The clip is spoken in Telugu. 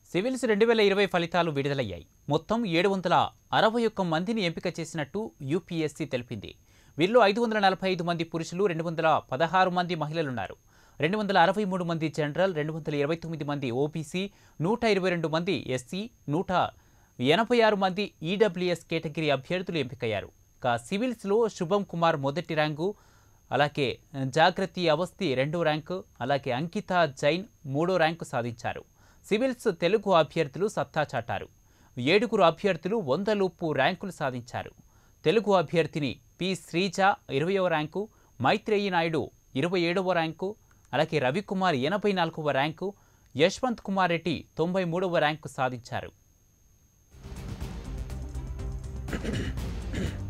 సివిల్స్ రెండు వేల ఇరవై ఫలితాలు విడుదలయ్యాయి మొత్తం ఏడు వందల అరవై ఒక్క మందిని ఎంపిక చేసినట్టు యూపీఎస్సీ తెలిపింది వీరిలో ఐదు వందల నలభై ఐదు మంది పురుషులు రెండు వందల పదహారు మంది మహిళలున్నారు రెండు వందల అరవై మూడు మంది జనరల్ రెండు వందల ఇరవై తొమ్మిది మంది ఓబీసీ నూట ఇరవై రెండు మంది ఎస్సీ నూట ఎనభై ఆరు మంది ఈడబ్ల్యూఎస్ కేటగిరీ అభ్యర్థులు ఎంపికయ్యారు ఇక సివిల్స్లో శుభం కుమార్ మొదటి ర్యాంకు అలాగే జాగృతి అవస్థి రెండో ర్యాంకు అలాగే అంకిత జైన్ మూడో ర్యాంకు సాధించారు సివిల్స్ తెలుగు అభ్యర్థులు సత్తా చాటారు ఏడుగురు అభ్యర్థులు వంద లోపు ర్యాంకులు సాధించారు తెలుగు అభ్యర్థిని పి శ్రీజ ఇరవయవ ర్యాంకు మైత్రేయి నాయుడు ఇరవై ఏడవ ర్యాంకు అలాగే రవికుమార్ ఎనభై నాలుగవ ర్యాంకు యశ్వంత్ కుమార్ రెడ్డి తొంభై మూడవ ర్యాంకు సాధించారు